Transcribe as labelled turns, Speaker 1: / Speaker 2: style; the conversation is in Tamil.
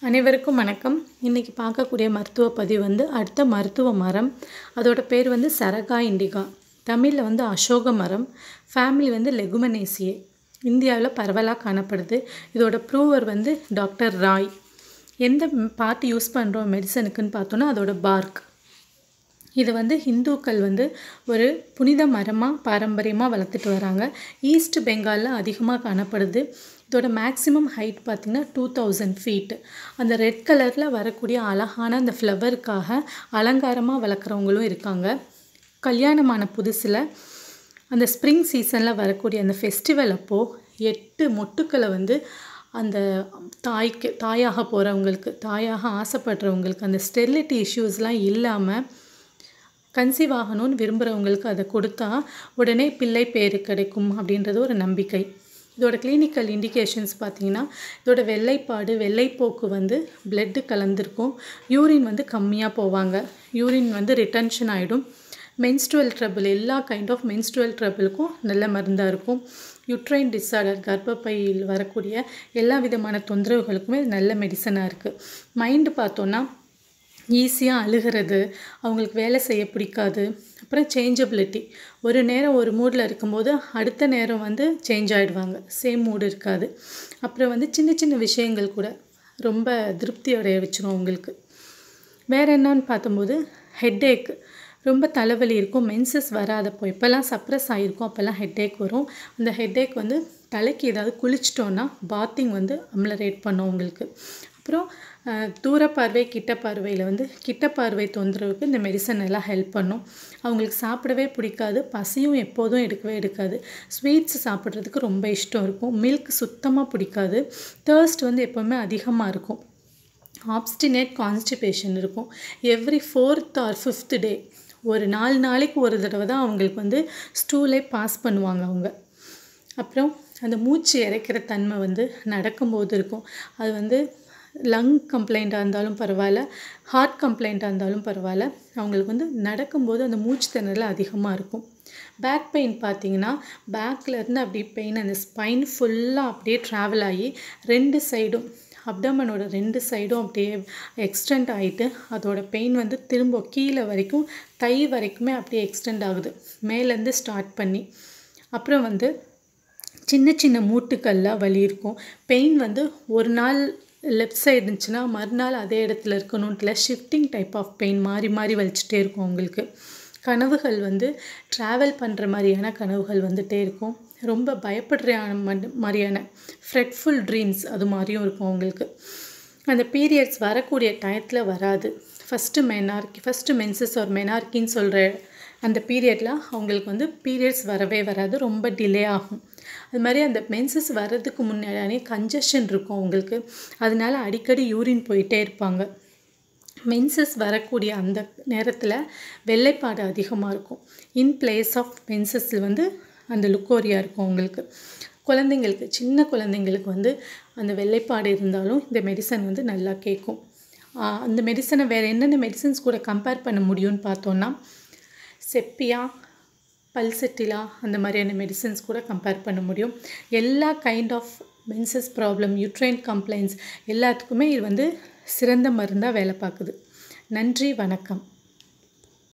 Speaker 1: அனைவருக்கும் வணக்கம் இன்றைக்கி பார்க்கக்கூடிய மருத்துவ பதிவு வந்து அடுத்த மருத்துவ மரம் அதோட பேர் வந்து சரகா இண்டிகா தமிழில் வந்து அசோக மரம் ஃபேமிலி வந்து லெகுமனேசியே இந்தியாவில் பரவலாக காணப்படுது இதோட ப்ரூவர் வந்து டாக்டர் ராய் எந்த பார்ட் யூஸ் பண்ணுறோம் மெடிசனுக்குன்னு பார்த்தோன்னா அதோட பார்க் இது வந்து ஹிந்துக்கள் வந்து ஒரு புனித மரமாக பாரம்பரியமாக வளர்த்துட்டு வராங்க ஈஸ்ட் பெங்காலில் அதிகமாக காணப்படுது இதோட மேக்ஸிமம் ஹைட் பார்த்திங்கன்னா டூ தௌசண்ட் ஃபீட் அந்த ரெட் கலரில் வரக்கூடிய அழகான அந்த ஃப்ளவருக்காக அலங்காரமாக வளர்க்குறவங்களும் இருக்காங்க கல்யாணமான புதுசில் அந்த ஸ்ப்ரிங் சீசனில் வரக்கூடிய அந்த ஃபெஸ்டிவல் அப்போது எட்டு மொட்டுக்களை வந்து அந்த தாய்க்கு தாயாக போகிறவங்களுக்கு தாயாக ஆசைப்படுறவங்களுக்கு அந்த ஸ்டெரிலிட்டி இஷ்யூஸ்லாம் இல்லாமல் கன்சீவ் ஆகணும்னு விரும்புகிறவங்களுக்கு அதை கொடுத்தா உடனே பிள்ளை பேரு கிடைக்கும் அப்படின்றது ஒரு நம்பிக்கை இதோட கிளினிக்கல் இண்டிகேஷன்ஸ் பார்த்தீங்கன்னா இதோட வெள்ளைப்பாடு வெள்ளைப்போக்கு வந்து பிளட்டு கலந்துருக்கும் யூரின் வந்து கம்மியாக போவாங்க யூரின் வந்து ரிட்டன்ஷன் ஆகிடும் மென்ஸ்ட்ருவல் ட்ரபிள் எல்லா கைண்ட் ஆஃப் மென்ஸ்ட்ருவல் ட்ரபிளுக்கும் நல்ல மருந்தாக இருக்கும் யுட்ரைன் டிஸார்டர் கர்ப்பப்பையில் வரக்கூடிய எல்லா விதமான தொந்தரவுகளுக்குமே நல்ல மெடிசனாக இருக்குது மைண்டு பார்த்தோன்னா ஈஸியாக அழுகிறது அவங்களுக்கு வேலை செய்ய பிடிக்காது அப்புறம் சேஞ்சபிலிட்டி ஒரு நேரம் ஒரு மூடில் இருக்கும்போது அடுத்த நேரம் வந்து சேஞ்ச் ஆகிடுவாங்க சேம் மூடு இருக்காது அப்புறம் வந்து சின்ன சின்ன விஷயங்கள் கூட ரொம்ப திருப்தி அடைய வச்சிரும் அவங்களுக்கு வேறு என்னன்னு பார்த்தம்போது ஹெட்டேக் ரொம்ப தலைவலி இருக்கும் மென்சஸ் வராதப்போ எப்போல்லாம் சப்ரஸ் ஆகிருக்கும் அப்போல்லாம் ஹெட்டேக் வரும் அந்த ஹெட்டேக் வந்து தலைக்கு ஏதாவது குளிச்சிட்டோன்னா பாத்திங் வந்து அம்லரேட் பண்ணும் உங்களுக்கு அப்புறம் தூர பார்வை கிட்ட பார்வையில் வந்து கிட்ட பார்வை தொந்தரவுக்கு இந்த மெடிசன் எல்லாம் ஹெல்ப் பண்ணும் அவங்களுக்கு சாப்பிடவே பிடிக்காது பசியும் எப்போதும் எடுக்கவே எடுக்காது ஸ்வீட்ஸ் சாப்பிட்றதுக்கு ரொம்ப இஷ்டம் இருக்கும் மில்க் சுத்தமாக பிடிக்காது தேர்ஸ்ட் வந்து எப்போவுமே அதிகமாக இருக்கும் ஆப்ஸ்டினேட் கான்ஸ்டிபேஷன் இருக்கும் every fourth or fifth day ஒரு நாலு நாளைக்கு ஒரு தடவை தான் அவங்களுக்கு வந்து ஸ்டூலே பாஸ் பண்ணுவாங்க அவங்க அப்புறம் அந்த மூச்சு இறைக்கிற தன்மை வந்து நடக்கும்போது இருக்கும் அது வந்து லங் கம்ப்ளைண்ட்டாக இருந்தாலும் பரவாயில்ல ஹார்ட் கம்ப்ளைண்ட்டாக இருந்தாலும் பரவாயில்ல அவங்களுக்கு வந்து நடக்கும்போது அந்த மூச்சு திணறல் அதிகமாக இருக்கும் பேக் பெயின் பார்த்தீங்கன்னா பேக்லேருந்து அப்படியே பெயின் அந்த ஸ்பைன் ஃபுல்லாக அப்படியே ட்ராவல் ஆகி ரெண்டு சைடும் அப்டமனோட ரெண்டு சைடும் அப்படியே எக்ஸ்டெண்ட் ஆகிட்டு அதோட பெயின் வந்து திரும்ப கீழே வரைக்கும் தை வரைக்குமே அப்படியே எக்ஸ்டெண்ட் ஆகுது மேலேருந்து ஸ்டார்ட் பண்ணி அப்புறம் வந்து சின்ன சின்ன மூட்டுக்கள்லாம் வலி இருக்கும் பெயின் வந்து ஒரு நாள் லெஃப்ட் சைடு இருந்துச்சுன்னா மறுநாள் அதே இடத்துல இருக்கணுன்ட்டுல ஷிஃப்டிங் டைப் ஆஃப் பெயின் மாறி மாறி வலிச்சுட்டே இருக்கும் அவங்களுக்கு கனவுகள் வந்து ட்ராவல் பண்ணுற மாதிரியான கனவுகள் வந்துகிட்டே இருக்கும் ரொம்ப பயப்படுற மாதிரியான ஃப்ரெட்ஃபுல் ட்ரீம்ஸ் அது மாதிரியும் இருக்கும் அவங்களுக்கு அந்த பீரியட்ஸ் வரக்கூடிய டயத்தில் வராது ஃபஸ்ட்டு மெனார்கி ஃபஸ்ட்டு மென்சஸ் ஒரு மெனார்கின்னு சொல்கிற அந்த பீரியடில் அவங்களுக்கு வந்து பீரியட்ஸ் வரவே வராது ரொம்ப டிலே ஆகும் அது மாதிரி அந்த மென்சஸ் வர்றதுக்கு முன்னாடியே கன்ஜஷன் இருக்கும் அவங்களுக்கு அதனால அடிக்கடி யூரின் போயிட்டே இருப்பாங்க மென்சஸ் வரக்கூடிய அந்த நேரத்தில் வெள்ளைப்பாடு அதிகமாக இருக்கும் இன் பிளேஸ் ஆஃப் மென்சஸில் வந்து அந்த லுக்கோரியா இருக்கும் அவங்களுக்கு குழந்தைங்களுக்கு சின்ன குழந்தைங்களுக்கு வந்து அந்த வெள்ளைப்பாடு இருந்தாலும் இந்த மெடிசன் வந்து நல்லா கேட்கும் அந்த மெடிசனை வேறு என்னென்ன மெடிசன்ஸ் கூட கம்பேர் பண்ண முடியும்னு பார்த்தோன்னா செப்பியா பல்செட்டிலா அந்த மாதிரியான மெடிசன்ஸ் கூட கம்பேர் பண்ண முடியும் எல்லா kind of menses problem uterine complaints எல்லாத்துக்குமே இது வந்து சிறந்த மருந்தாக வேலை பார்க்குது நன்றி வணக்கம்